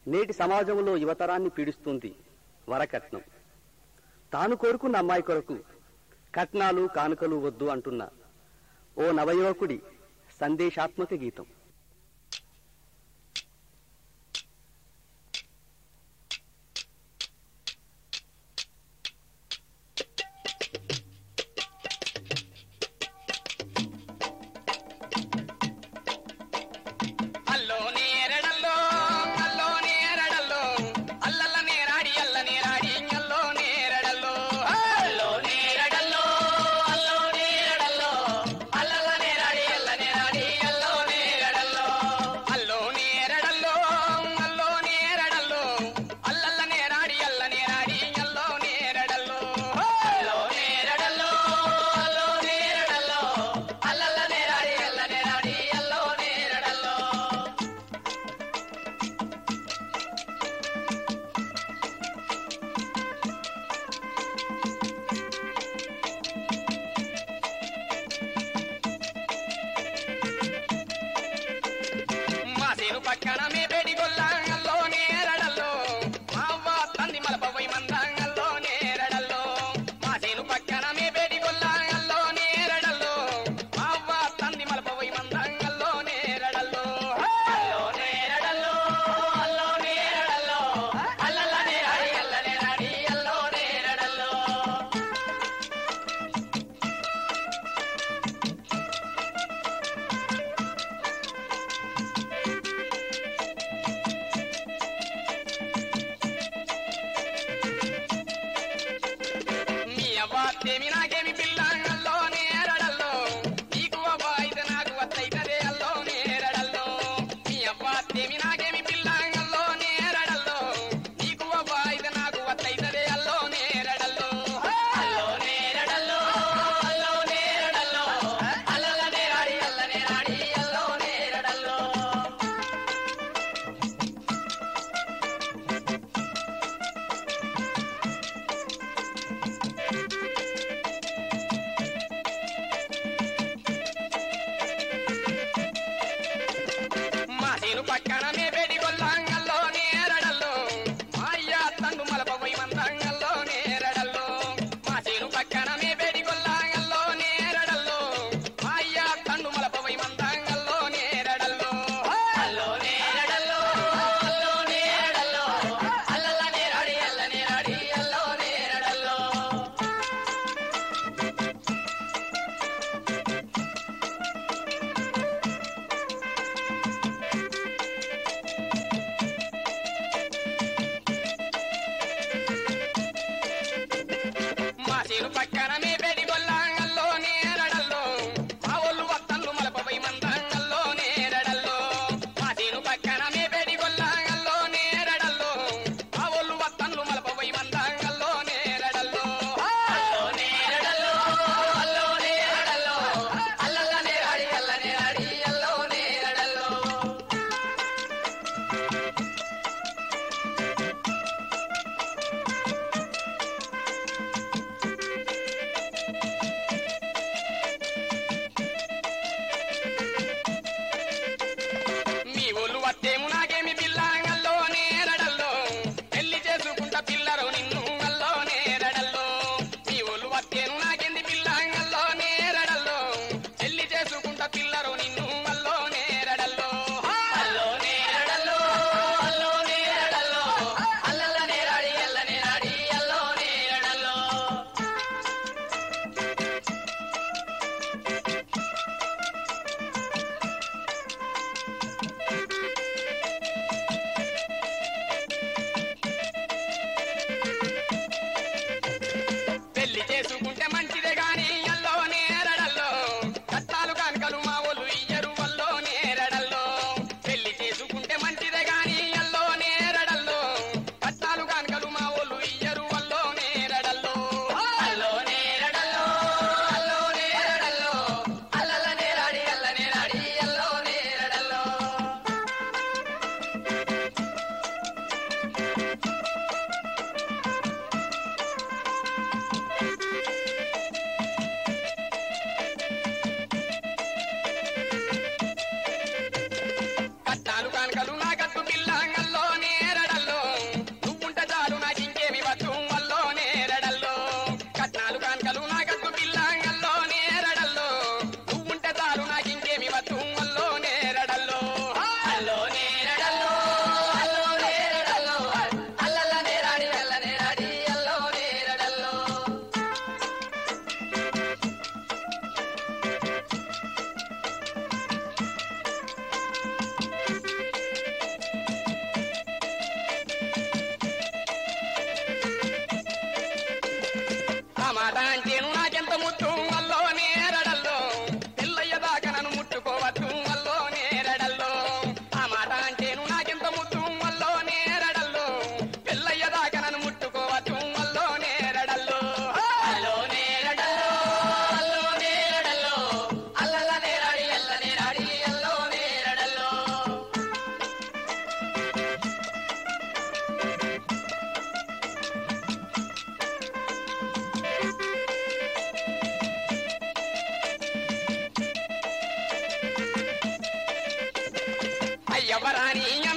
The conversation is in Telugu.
నేటి సమాజంలో యువతరాన్ని పీడిస్తుంది వరకట్నం తాను కోరుకున్న అమ్మాయి కొరకు కట్నాలు కానుకలు వద్దు అంటున్న ఓ నవయువకుడి సందేశాత్మక గీతం అల్లో నేరడల్లో అల్లో నేరడల్లో అల్లల్ల నేరాడి అల్ల నేరాడి అల్లో నేరడల్లో అల్లో నేరడల్లో అల్లో నేరడల్లో అల్లల్ల నేరాడి అల్ల నేరాడి అల్లో నేరడల్లో అల్లో నేరడల్లో అల్లో నేరడల్లో అల్లల్ల నేరాడి అల్ల నేరాడి అల్లో నేరడల్లో అల్లో నేరడల్లో అల్లో నేరడల్లో అల్లల్ల నేరాడి అల్ల నేరాడి అల్లో నేరడల్లో మా సేను పక్కన మే బేడి గొల్లాంగల్లో నేరడల్లో మా అవ్వ తంది మలపవై మందాంగల్లో నేరడల్లో మా సేను పక్కన మే బేడి గొల్లాంగల్లో నేరడల్లో మా అవ్వ తంది మలపవై మందాంగల్లో నేరడల్లో అల్లో నేరడల్లో అల్లో నేరడల్లో అల్లల్ల నేరాడి అల్ల నేరాడి అల్లో నేరడల్లో మీ అవ్వాతేమి నాకేమి పిల్లంగల్లో నేరడల్లో నీకు అవ్వ అయితే నాకు వత్తైతదే అల్లో నేరడల్లో మీ అవ్వాతేమి నాకేమి పిల్లంగల్లో నేరడల్లో నీకు అవ్వ అయితే నాకు వత్తైతదే అల్లో నేరడల్లో అల్లో నేరడల్లో అల్లో నేరడల్లో అల్లల్ల నేరాడి అల్ల నేరాడి అల్లో నేరడల్లో మా సేను పక్కన మే బేడి గొల్లాంగల్లో నేరడల్లో మా అయ్య తండు మలపవై మందంగల్లో నేరడల్లో మా సేను పక్కన మే బేడి గొల్లాంగల్లో నేరడల్లో మా అయ్య తండు మలపవై మందంగల్లో నేరడల్లో అల్లో నేరడల్లో అల్లో నేరడల్లో అల్లల్ల నేరాడి అల్ల నేరాడి అల్లో నేరడల్లో మా చేను పక్కన మే బేడి గొల్లాంగల్లో నేరడల్లో మా ఒళ్ళు వత్తల్లు మలపవై మందంగల్లో నేరడల్లో మా చేను పక్కన మే బేడి గొల్లాంగల్లో నేరడల్లో మా ఒళ్ళు వత్తల్లు మలపవై మందంగల్లో నేరడల్లో అల్లో నేరడల్లో అల్లో నేరడల్లో అల్లల్ల నేరాడి అల్ల నేరాడి అల్లో నేరడల్లో మీ ఒళ్ళు వత్తేము నాకేమి పిల్లాంగల్లో నేరడల్లో పెళ్లి చేసుకుంటా పిల్లరు నిన్ను అల్లో నేరడల్లో మీ ఒళ్ళు వత్తేను నాకెంది పిల్లాంగల్లో నేరడల్లో పెళ్లి చేసుకుంటా పిల్లరు నిన్ను అల్లో నేరడల్లో అల్లో నేరడల్లో అల్లో నేరడల్లో అల్లల్ల నేరాడి అల్ల నేరాడి అల్లో నేరడల్లో ఎవరాని